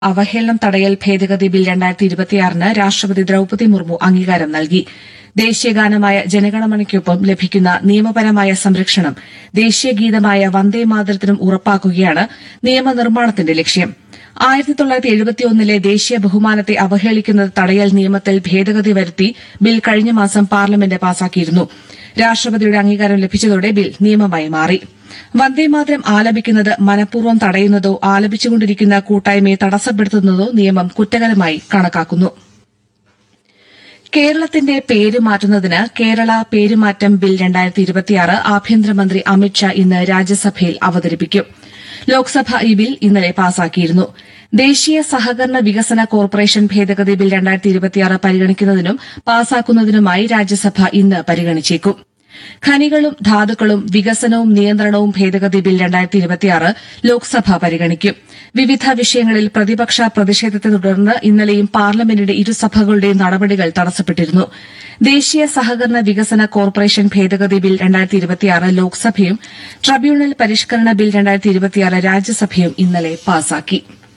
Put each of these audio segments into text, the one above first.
അവഹേളനം തടയൽ ഭേദഗതി ബിൽ രണ്ടായിരത്തി ഇരുപത്തിയാറിന് രാഷ്ട്രപതി ദ്രൌപതി മുർമു അംഗീകാരം നൽകി ദേശീയഗാനമായ ജനഗണമനയ്ക്കൊപ്പം ലഭിക്കുന്ന നിയമപരമായ സംരക്ഷണം ദേശീയ ഗീതമായ വന്ദേ മാതരത്തിനും ഉറപ്പാക്കുകയാണ് നിയമനിർമ്മാണത്തിന്റെ ലക്ഷ്യം ആയിരത്തി തൊള്ളായിരത്തി എഴുപത്തിയൊന്നിലെ ദേശീയ ബഹുമാനത്തെ അവഹേളിക്കുന്നത് തടയൽ നിയമത്തിൽ ഭേദഗതി വരുത്തി ബിൽ കഴിഞ്ഞ മാസം പാർലമെന്റ് പാസാക്കിയിരുന്നു രാഷ്ട്രപതിയുടെ അംഗീകാരം ലഭിച്ചതോടെ ബിൽ നിയമമായി മാറി വന്ദേമാതരം ആലപിക്കുന്നത് മനഃപൂർവ്വം തടയുന്നതോ ആലപിച്ചുകൊണ്ടിരിക്കുന്ന കൂട്ടായ്മയെ തടസ്സപ്പെടുത്തുന്നതോ നിയമം കുറ്റകരമായി കണക്കാക്കുന്നു കേരളത്തിന്റെ പേര് മാറ്റുന്നതിന് കേരള പേരുമാറ്റം ബിൽ രണ്ടായിരത്തി ഇരുപത്തിയാറ് ആഭ്യന്തരമന്ത്രി അമിത്ഷാ ഇന്ന് രാജ്യസഭയിൽ അവതരിപ്പിക്കും ലോക്സഭ ഈ ബിൽ ഇന്നലെ പാസാക്കിയിരുന്നു ദേശീയ സഹകരണ വികസന കോർപ്പറേഷൻ ഭേദഗതി ബിൽ രണ്ടായിരത്തി ഇരുപത്തിയാറ് പരിഗണിക്കുന്നതിനും പാസാക്കുന്നതിനുമായി രാജ്യസഭ ഇന്ന് പരിഗണിച്ചേക്കും ഖനികളും ധാതുക്കളും വികസനവും നിയന്ത്രണവും ഭേദഗതി ബിൽ രണ്ടായിരത്തി ഇരുപത്തിയാറ് ലോക്സഭ പരിഗണിക്കും വിവിധ വിഷയങ്ങളിൽ പ്രതിപക്ഷ പ്രതിഷേധത്തെ തുടർന്ന് ഇന്നലെയും പാർലമെന്റിന്റെ ഇരുസഭകളുടെയും നടപടികൾ തടസ്സപ്പെട്ടിരുന്നു ദേശീയ സഹകരണ വികസന കോർപ്പറേഷൻ ഭേദഗതി ബിൽ രണ്ടായിരത്തി ഇരുപത്തിയാറ് ലോക്സഭയും ട്രibunal പരിഷ്കരണ ബിൽ രണ്ടായിരത്തി ഇരുപത്തിയാറ് രാജ്യസഭയും ഇന്നലെ പാസാക്കി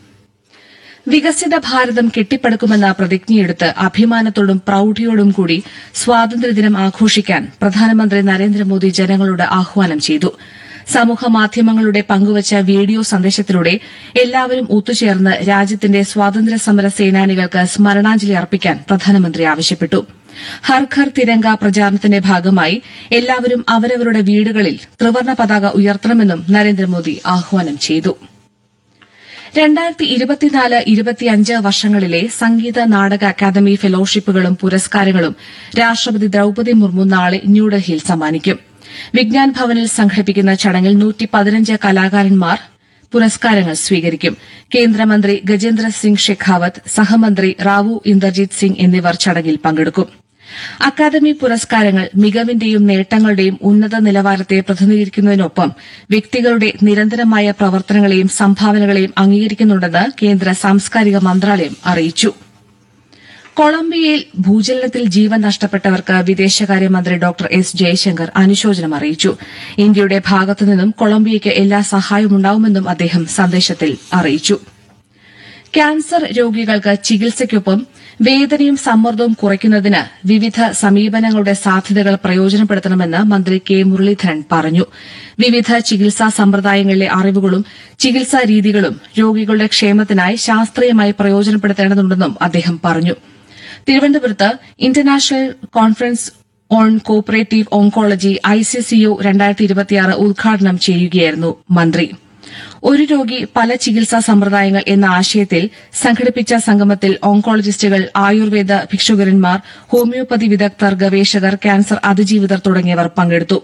വികസിത ഭാരതം കെട്ടിപ്പടുക്കുമെന്ന പ്രതിജ്ഞയെടുത്ത് അഭിമാനത്തോടും പ്രൌഢിയോടും കൂടി സ്വാതന്ത്ര്യദിനം ആഘോഷിക്കാൻ പ്രധാനമന്ത്രി നരേന്ദ്രമോദി ജനങ്ങളോട് ആഹ്വാനം ചെയ്തു സമൂഹമാധ്യമങ്ങളുടെ പങ്കുവച്ച വീഡിയോ സന്ദേശത്തിലൂടെ എല്ലാവരും ഒത്തുചേർന്ന് രാജ്യത്തിന്റെ സ്വാതന്ത്ര്യ സമര സേനാനികൾക്ക് സ്മരണാഞ്ജലി അർപ്പിക്കാൻ പ്രധാനമന്ത്രി ആവശ്യപ്പെട്ടു ഹർ ഘർ തിരങ്ക പ്രചാരണത്തിന്റെ ഭാഗമായി എല്ലാവരും അവരവരുടെ വീടുകളിൽ ത്രിവർണ്ണ പതാക ഉയർത്തണമെന്നും നരേന്ദ്രമോദി ആഹ്വാനം ചെയ്തു രണ്ടായിരത്തി ഇരുപത്തിനാല് ഇരുപത്തിയഞ്ച് വർഷങ്ങളിലെ സംഗീത നാടക അക്കാദമി ഫെലോഷിപ്പുകളും പുരസ്കാരങ്ങളും രാഷ്ട്രപതി ദ്രൌപതി മുർമു നാളെ ന്യൂഡൽഹിയിൽ സമ്മാനിക്കും വിജ്ഞാൻ ഭവനിൽ സംഘടിപ്പിക്കുന്ന ചടങ്ങിൽ നൂറ്റി പതിനഞ്ച് കലാകാരന്മാർ പുരസ്കാരങ്ങൾ സ്വീകരിക്കും കേന്ദ്രമന്ത്രി ഗജേന്ദ്ര സിംഗ് ഷെഖാവത്ത് സഹമന്ത്രി റാവു ഇന്ദർജിത് സിംഗ് എന്നിവർ ചടങ്ങിൽ പങ്കെടുക്കും അക്കാദമി പുരസ്കാരങ്ങൾ മികവിന്റെയും നേട്ടങ്ങളുടെയും ഉന്നത നിലവാരത്തെ പ്രതിനിധീകരിക്കുന്നതിനൊപ്പം വ്യക്തികളുടെ നിരന്തരമായ പ്രവർത്തനങ്ങളെയും സംഭാവനകളെയും അംഗീകരിക്കുന്നുണ്ടെന്ന് കേന്ദ്ര സാംസ്കാരിക മന്ത്രാലയം അറിയിച്ചു കൊളംബിയയിൽ ഭൂചലനത്തിൽ ജീവൻ നഷ്ടപ്പെട്ടവർക്ക് വിദേശകാര്യമന്ത്രി ഡോക്ടർ എസ് ജയശങ്കർ അനുശോചനം അറിയിച്ചു ഇന്ത്യയുടെ ഭാഗത്തുനിന്നും കൊളംബിയയ്ക്ക് എല്ലാ സഹായവുമുണ്ടാവുമെന്നും അദ്ദേഹം സന്ദേശത്തിൽ അറിയിച്ചു ക്യാൻസർ രോഗികൾക്ക് ചികിത്സയ്ക്കൊപ്പം വേദനയും സമ്മർദ്ദവും കുറയ്ക്കുന്നതിന് വിവിധ സമീപനങ്ങളുടെ സാധ്യതകൾ പ്രയോജനപ്പെടുത്തണമെന്ന് മന്ത്രി കെ മുരളീധരൻ പറഞ്ഞു വിവിധ ചികിത്സാ സമ്പ്രദായങ്ങളിലെ അറിവുകളും ചികിത്സാ രീതികളും രോഗികളുടെ ക്ഷേമത്തിനായി ശാസ്ത്രീയമായി പ്രയോജനപ്പെടുത്തേണ്ടതുണ്ടെന്നും അദ്ദേഹം പറഞ്ഞു തിരുവനന്തപുരത്ത് international conference on cooperative oncology ICCO രണ്ടായിരത്തി ഇരുപത്തിയാറ് ഉദ്ഘാടനം ചെയ്യുകയായിരുന്നു മന്ത്രി ഒരു രോഗി പല ചികിത്സാ സമ്പ്രദായങ്ങൾ എന്ന ആശയത്തിൽ സംഘടിപ്പിച്ച സംഗമത്തിൽ ഓങ്കോളജിസ്റ്റുകൾ ആയുർവേദ ഭിക്ഷുകരന്മാർ ഹോമിയോപ്പതി വിദഗ്ധർ ഗവേഷകർ ക്യാൻസർ അതിജീവിതർ തുടങ്ങിയവർ പങ്കെടുത്തു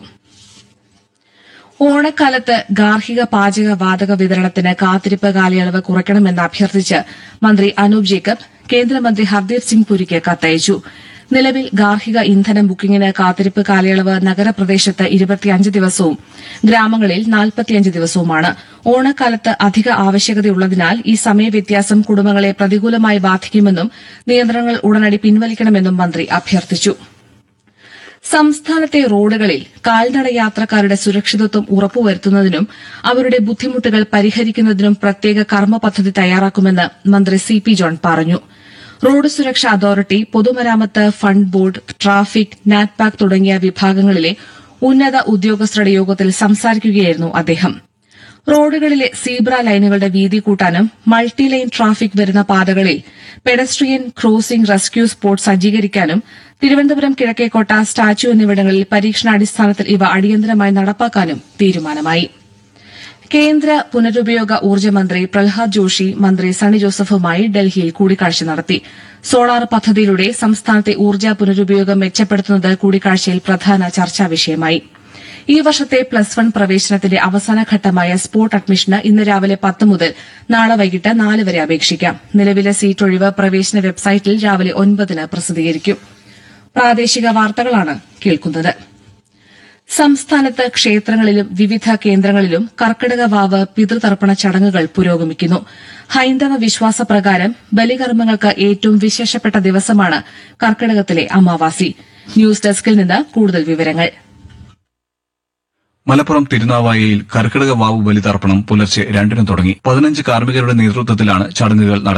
ഓണക്കാലത്ത് ഗാർഹിക പാചക വാതക വിതരണത്തിന് കാത്തിരിപ്പ് കാലയളവ് കുറയ്ക്കണമെന്ന് അഭ്യർത്ഥിച്ച് മന്ത്രി അനൂപ് ജേക്കബ് കേന്ദ്രമന്ത്രി ഹർദീപ് സിംഗ് പുരിക്ക് കത്തയച്ചു നിലവിൽ ഗാർഹിക ഇന്ധനം ബുക്കിംഗിന് കാത്തിരിപ്പ് കാലയളവ് നഗരപ്രദേശത്ത് ഇരുപത്തിയഞ്ച് ദിവസവും ഗ്രാമങ്ങളിൽ നാൽപ്പത്തിയഞ്ച് ദിവസവുമാണ് ഓണക്കാലത്ത് അധിക ആവശ്യകതയുള്ളതിനാൽ ഈ സമയവ്യത്യാസം കുടുംബങ്ങളെ പ്രതികൂലമായി ബാധിക്കുമെന്നും നിയന്ത്രണങ്ങൾ ഉടനടി പിൻവലിക്കണമെന്നും മന്ത്രി അഭ്യർത്ഥിച്ചു സംസ്ഥാനത്തെ റോഡുകളിൽ കാൽനട യാത്രക്കാരുടെ സുരക്ഷിതത്വം ഉറപ്പുവരുത്തുന്നതിനും അവരുടെ ബുദ്ധിമുട്ടുകൾ പരിഹരിക്കുന്നതിനും പ്രത്യേക കർമ്മ പദ്ധതി തയ്യാറാക്കുമെന്ന് മന്ത്രി സി പി ജോൺ പറഞ്ഞു റോഡ് സുരക്ഷാ അതോറിറ്റി പൊതുമരാമത്ത് ഫണ്ട് ബോർഡ് ട്രാഫിക് നാറ്റ്പാക് തുടങ്ങിയ വിഭാഗങ്ങളിലെ ഉന്നത ഉദ്യോഗസ്ഥരുടെ യോഗത്തിൽ സംസാരിക്കുകയായിരുന്നു അദ്ദേഹം റോഡുകളിലെ സീബ്ര ലൈനുകളുടെ വീതി കൂട്ടാനും മൾട്ടി ലൈൻ ട്രാഫിക് വരുന്ന പാതകളിൽ പെഡസ്ട്രിയൻ ക്രോസിംഗ് റെസ്ക്യൂ സ്പോട്ട് സജ്ജീകരിക്കാനും തിരുവനന്തപുരം കിഴക്കേക്കോട്ട സ്റ്റാച്യു എന്നിവിടങ്ങളിൽ പരീക്ഷണാടിസ്ഥാനത്തിൽ ഇവ അടിയന്തരമായി നടപ്പാക്കാനും തീരുമാനമായി കേന്ദ്ര പുനരുപയോഗ ഊർജ്ജ മന്ത്രി പ്രഹ്ലാദ് ജോഷി മന്ത്രി സണ്ണി ജോസഫുമായി ഡൽഹിയിൽ കൂടിക്കാഴ്ച നടത്തി സോളാർ പദ്ധതിയിലൂടെ സംസ്ഥാനത്തെ ഊർജ്ജ പുനരുപയോഗം മെച്ചപ്പെടുത്തുന്നത് കൂടിക്കാഴ്ചയിൽ പ്രധാന ചർച്ചാ വിഷയമായി ഈ വർഷത്തെ പ്ലസ് വൺ പ്രവേശനത്തിന്റെ അവസാനഘട്ടമായ സ്പോട്ട് അഡ്മിഷന് ഇന്ന് രാവിലെ പത്ത് മുതൽ നാളെ വൈകിട്ട് നാല് വരെ അപേക്ഷിക്കാം നിലവിലെ സീറ്റ് ഒഴിവ് പ്രവേശന വെബ്സൈറ്റിൽ രാവിലെ ഒൻപതിന് പ്രസിദ്ധീകരിക്കും പ്രാദേശിക വാർത്തകളാണ് കേൾക്കുന്നത് സംസ്ഥാനത്ത് ക്ഷേത്രങ്ങളിലും വിവിധ കേന്ദ്രങ്ങളിലും കർക്കിടക വാവ് പിതൃതർപ്പണ ചടങ്ങുകൾ പുരോഗമിക്കുന്നു ഹൈന്ദവ വിശ്വാസപ്രകാരം ബലികർമ്മങ്ങൾക്ക് ഏറ്റവും വിശേഷപ്പെട്ട ദിവസമാണ് കർക്കിടകത്തിലെ അമാവാസി ന്യൂസ് ഡെസ്കിൽ നിന്ന് കൂടുതൽ വിവരങ്ങൾ മലപ്പുറം തിരുനാവായയിൽ കർക്കിടക വാവ് ബലിതർപ്പണം പുലർച്ചെ രണ്ടിന് തുടങ്ങി പതിനഞ്ച് കാർമ്മികരുടെ നേതൃത്വത്തിലാണ് ചടങ്ങുകൾ നടക്കുന്നത്